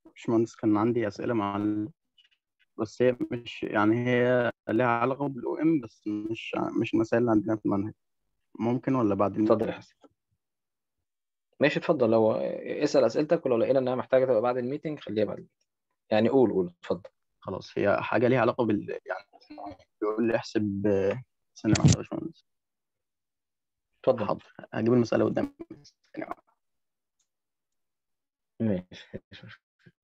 باشمهندس كان عندي أسئلة مع ال... بس هي مش يعني هي لها علاقة بالأو إم بس مش مش المسائل اللي عندنا في المنهج ممكن ولا بعد اتفضل يا حسن ماشي اتفضل لو اسأل أسئلتك ولو لقينا إنها محتاجة تبقى بعد الميتنج خليها بعد الميتنج يعني قول قول اتفضل خلاص هي حاجة ليها علاقة بال يعني بيقول لي احسب ثانية واحدة يا باشمهندس اتفضل حاضر هجيب المسألة قدامي ثانية واحدة ماشي ماشي.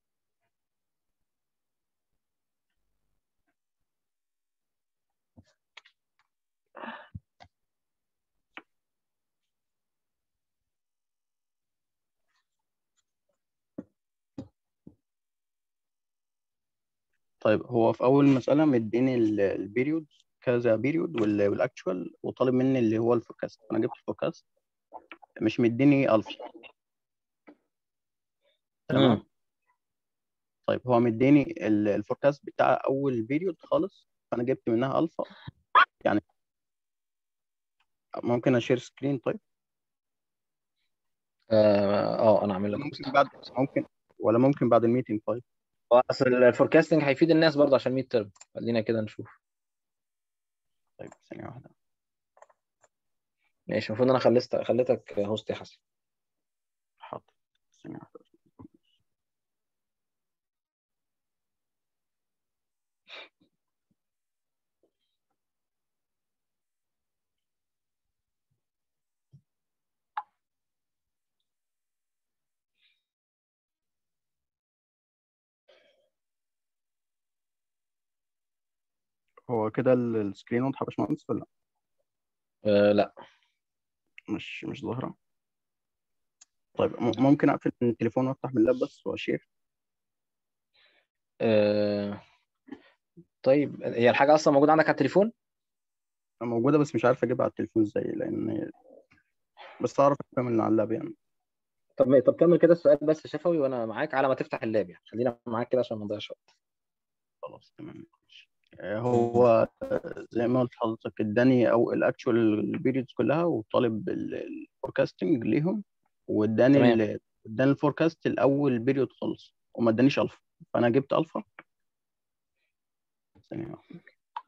طيب هو في أول مسألة مديني البيريود كذا بيريود والاكشوال وطالب مني اللي هو الفوركاست أنا جبت الفوركاست مش مديني ألفا تمام مم. طيب هو مديني ال- الفوركاست بتاع أول بيريود خالص فأنا جبت منها ألفا يعني ممكن أشير سكرين طيب اه آه، انا اعمل لك ممكن بعد ممكن ولا ممكن بعد الميتنج طيب هو اصل الفوركاستنج هيفيد الناس برضه عشان ميد ترم خلينا كده نشوف طيب ثانية واحدة ماشي المفروض انا خلصت خليتك هوست يا حسن حاضر ثانية واحدة هو كده ال- السكرين واضحة يا باشمهندس ولا لأ؟ آه لا مش مش ظاهرة طيب م- ممكن أقفل من التليفون وأفتح من اللاب بس وأشير آه طيب هي الحاجه اصلا موجوده عندك على التليفون موجودة بس مش عارف أجيبها على التليفون إزاي لأن بس أعرف أفهم اللي على اللاب يعني طب ما- طب كمل كده السؤال بس شفوي وانا معاك على ما تفتح اللاب يعني خلينا معاك كده عشان ما نضيعش وقت خلاص تمام آه، هو آه، زي ما قلت لحضرتك اداني او الاكشوال بيريودز كلها وطالب الفوركاستنج ليهم واداني تمام. ال- اداني الفوركاست الاول بيريود خالص وما ادانيش الفا فانا جبت الفا ثانية واحدة.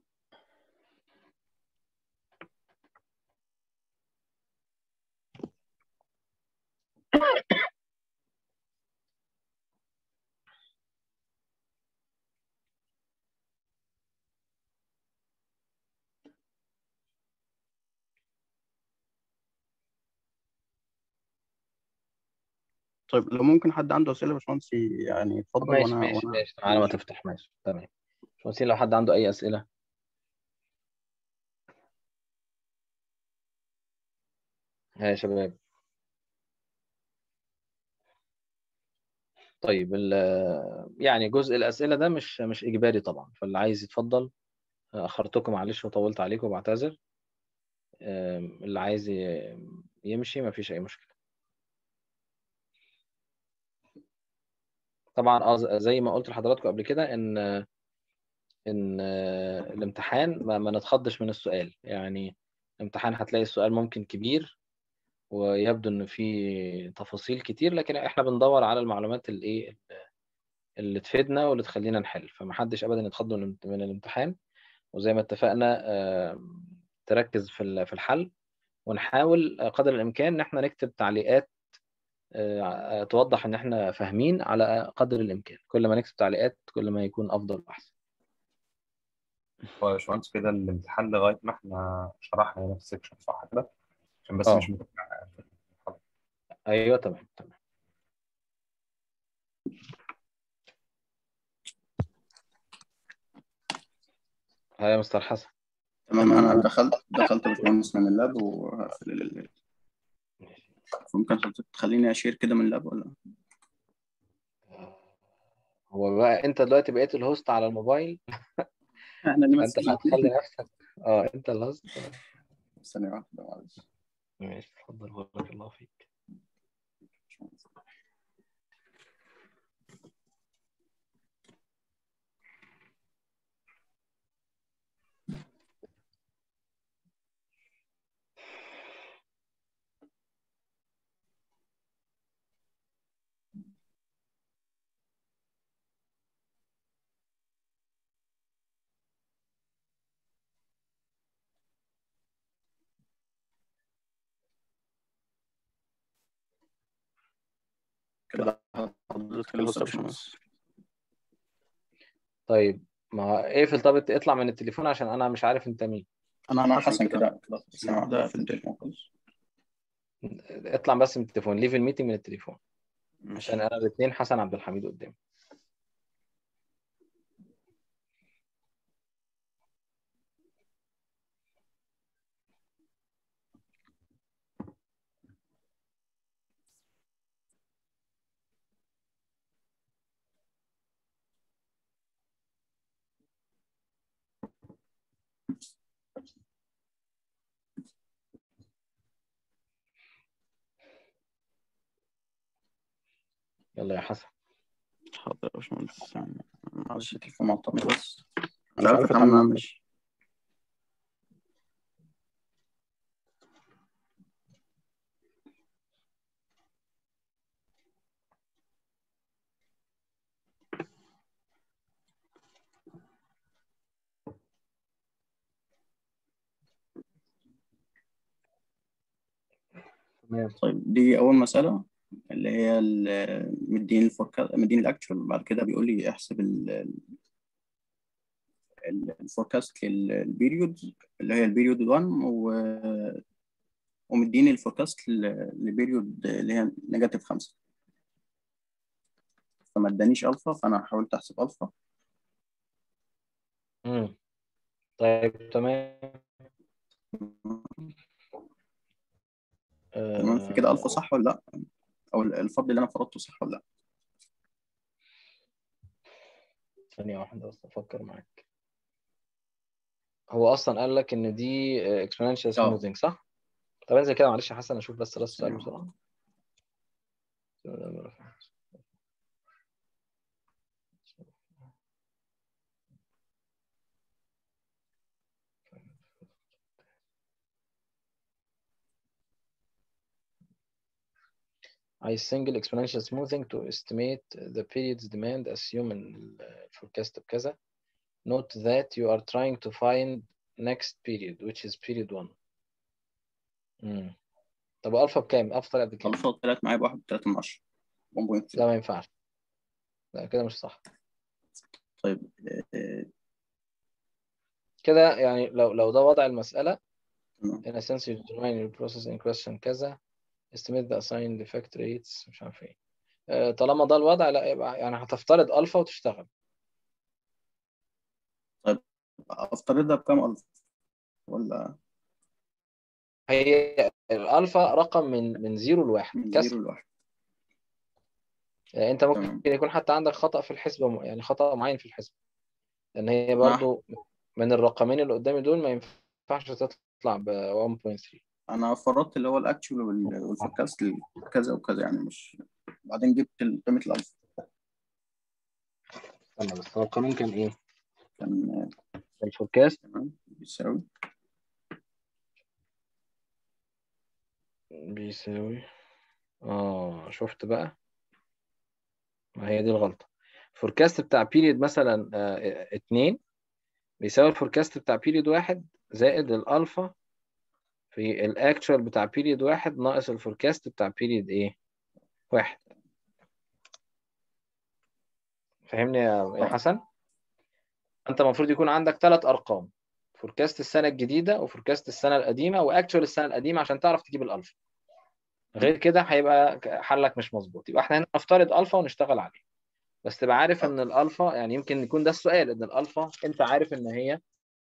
طيب لو ممكن حد عنده اسئله يا باشمهندس يعني اتفضل ماشي وانا ماشي وانا ماشي على ما تفتح ماشي تمام مش لو حد عنده اي اسئله ها يا شباب طيب ال- يعني جزء الاسئله ده مش مش اجباري طبعا فاللي عايز يتفضل اخرتكم معلش وطولت عليكم وبعتذر آم، اللي عايز ي- يمشي مفيش اي مشكله طبعا اه ز- زي ما قلت لحضراتكم قبل كده ان ان آه، الامتحان ما, ما نتخضش من السؤال يعني الامتحان هتلاقي السؤال ممكن كبير ويبدو ان في تفاصيل كتير لكن احنا بندور على المعلومات اللي ايه اللي تفيدنا واللي تخلينا نحل فمحدش ابدا يتخض من من الامتحان وزي ما اتفقنا آه، تركز في ال- في الحل ونحاول قدر الامكان ان احنا نكتب تعليقات آه، توضح ان احنا فاهمين على قدر الامكان كل ما نكتب تعليقات كل ما يكون افضل واحسن هو يا باشمهندس كده الامتحان لغاية ما احنا شرحنا هنا في السكشن صح كده؟ عشان بس اه. مش متابع في المحاضرة. ايوه تمام تمام ها يا مستر حسن تمام انا دخلت دخلت يا باشمهندس من اللاب وهقفل ال- ممكن حضرتك تخليني اشير كده من اللاب ولا هو بقى انت دلوقتي بقيت الهوست على الموبايل احنا اللي انت اللي هتخلي نفسك اه انت الهوست ثانية واحدة معلش ماشي اتفضل بارك الله فيك كده حضرتك الهوست يا باشمهندس طيب ما اقفل طب اطلع من التليفون عشان انا مش عارف انت مين انا انا حسن كده كده بس انا واحده في التليفون خالص اطلع بس من التليفون ليف الميتنج من التليفون ماشي. عشان انا الاثنين حسن عبد الحميد قدامي يلا يا حسن حاضر يا باشمهندس معلش التليفون معطل بس انا عارف اتعامل ماشي تمام طيب دي اول مساله اللي هي ال- مديني الفوركاست مديني الاكشوال بعد كده بيقول لي احسب الفوركاست للبيريود اللي هي البيريود 1 و ومديني الفوركاست لبيريود اللي هي نيجاتيف 5 فما ادانيش الفا فانا حاولت احسب الفا امم طيب تمام تمام في كده الفا صح ولا لا او الفرض اللي انا فرضته صح ولا لا ثانية واحدة بس أفكر معاك هو أصلا قال لك إن دي آه، exponential آه. smoothing صح؟ طب انزل كده معلش يا حسن أشوف بس رأس السؤال بسرعة I single exponential smoothing to estimate the period's demand assume إن الفوركاست بكذا note that you are trying to find next period which is period 1 امم طب الفا بكام؟ الفا طلع بكام؟ الفا طلعت معايا بواحد وتلاتة من عشرة 1.3 لا ما ينفعش لا كده مش صح طيب آه، كده يعني لو لو ده وضع المسألة تمام in a sense you determine your process in question كذا estimate the assigned defect rates مش عارف ايه آه، طالما ده الوضع لا يبقى يعني هتفترض الفا وتشتغل افترضها بكام الفا ولا هي الالفا رقم من من زيرو لواحد من كسر زيرو لواحد يعني انت ممكن تمام يكون حتى عندك خطأ في الحسبة م- يعني خطأ معين في الحسبة لان هي برضو من الرقمين اللي قدامي دول ما ينفعش تطلع ب 1.3 انا فرضت اللي هو الاكشوال وال- والفوركاست كذا وكذا يعني مش بعدين جبت قيمة الالفا استنى بس هو القانون كان ايه؟ كان الفوركاست تمام بيساوي بيساوي اه شفت بقى ما هي دي الغلطة الفوركاست بتاع بيريد مثلا آه، اتنين بيساوي الفوركاست بتاع بيريد واحد زائد الألفا في الأكتشوال بتاع بيريد واحد ناقص الفوركاست بتاع بيريد إيه؟ واحد فاهمني يا يا حسن؟ أنت المفروض يكون عندك ثلاث أرقام فوركاست السنة الجديدة وفوركاست السنة القديمة وأكتشوال السنة القديمة عشان تعرف تجيب الألفا غير كده هيبقى حلك مش مظبوط يبقى احنا هنا نفترض ألفا ونشتغل عليه بس تبقى عارف ان الالفا يعني يمكن يكون ده السؤال ان الالفا انت عارف ان هي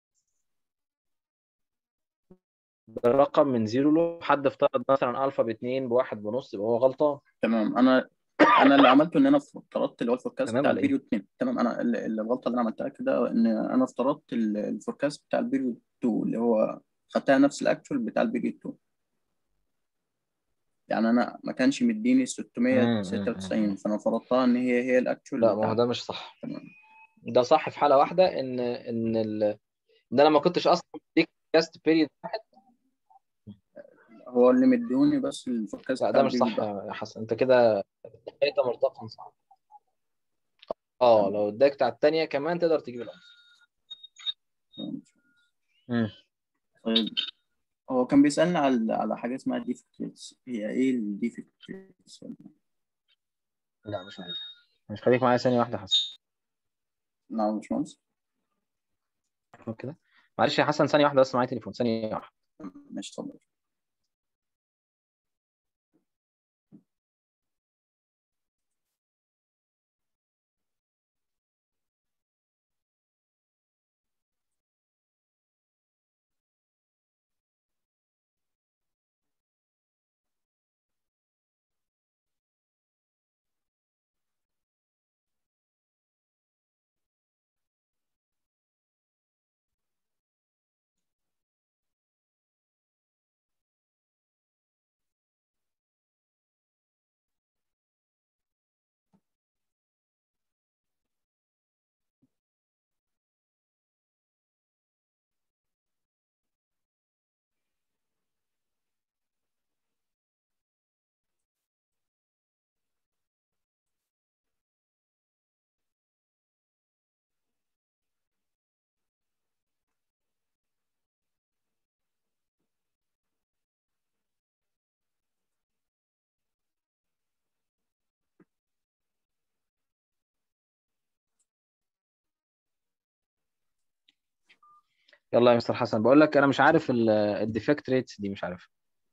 برقم من زيرو لو حد افترض مثلا الفا باثنين بواحد ونص يبقى هو غلطان تمام انا انا اللي عملته ان انا افترضت اللي هو الفوركاست تمام بتاع ولا إيه؟ البيريود 2 تمام انا ال- ال- الغلطه اللي انا عملتها كده ان انا افترضت ال- الفوركاست بتاع البيريود 2 اللي هو خدتها نفس الاكشوال بتاع البيريود 2 يعني انا ما كانش مديني 696 فانا فرضتها ان هي هي الاكشوال لا ما هو بتاع ده مش صح تمام ده صح في حاله واحده ان ان ال... ان انا ما كنتش اصلا بديك كاست بيريد واحد هو اللي مديوني بس الفوركاست لا بتاع ده مش البيريود صح واحد يا حسن انت كده انت مرتقا صح اه لو اداك بتاع الثانيه كمان تقدر تجيب الالفا تمام. امم طيب هو كان بيسألني على على حاجة اسمها ديفكت ريتس هي ايه الديفكت ريتس لا مش عارف مش خليك معايا ثانيه واحده يا حسن نعم يا باشمهندس كده معلش يا حسن ثانيه واحده بس معايا تليفون ثانيه واحده ماشي اتفضل يلا يا مستر حسن بقول لك انا مش عارف الديفكت ريتس دي مش عارف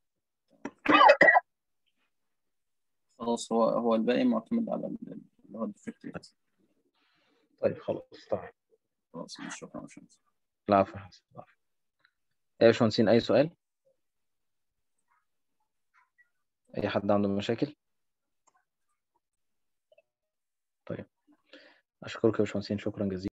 خلاص هو هو الباقي معتمد على ال- اللي هو الديفكت ريت طيب خلاص طيب خلاص ماشي شكرا يا باشمهندس العفو يا حسن العفو. يا باشمهندسين اي سؤال اي حد عنده مشاكل طيب اشكرك يا باشمهندسين شكرا جزيلا